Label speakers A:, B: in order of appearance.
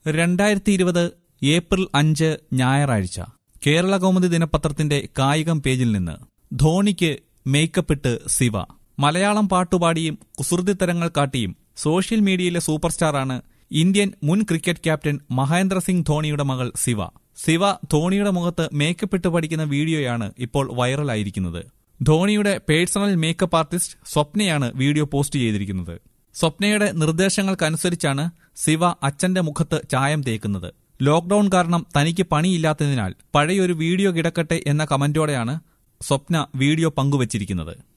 A: രണ്ടായിരത്തി ഇരുപത് ഏപ്രിൽ അഞ്ച് ഞായറാഴ്ച കേരള കൗമുദി ദിനപത്രത്തിന്റെ കായികം പേജിൽ നിന്ന് ധോണിക്ക് മേക്കപ്പിട്ട് ശിവ മലയാളം പാട്ടുപാടിയും കുസൃതിത്തരങ്ങൾ കാട്ടിയും സോഷ്യൽ മീഡിയയിലെ സൂപ്പർ സ്റ്റാറാണ് ഇന്ത്യൻ മുൻ ക്രിക്കറ്റ് ക്യാപ്റ്റൻ മഹേന്ദ്ര സിംഗ് ധോണിയുടെ മകൾ ശിവ ശിവ ധോണിയുടെ മുഖത്ത് മേക്കപ്പിട്ട് പഠിക്കുന്ന വീഡിയോയാണ് ഇപ്പോൾ വൈറലായിരിക്കുന്നത് ധോണിയുടെ പേഴ്സണൽ മേക്കപ്പ് ആർട്ടിസ്റ്റ് സ്വപ്നയാണ് വീഡിയോ പോസ്റ്റ് ചെയ്തിരിക്കുന്നത് സ്വപ്നയുടെ നിർദ്ദേശങ്ങൾക്കനുസരിച്ചാണ് ശിവ അച്ഛന്റെ മുഖത്ത് ചായം തേക്കുന്നത് ലോക്ഡൌൺ കാരണം തനിക്ക് പണിയില്ലാത്തതിനാൽ പഴയൊരു വീഡിയോ കിടക്കട്ടെ എന്ന കമന്റോടെയാണ് സ്വപ്ന വീഡിയോ പങ്കുവച്ചിരിക്കുന്നത്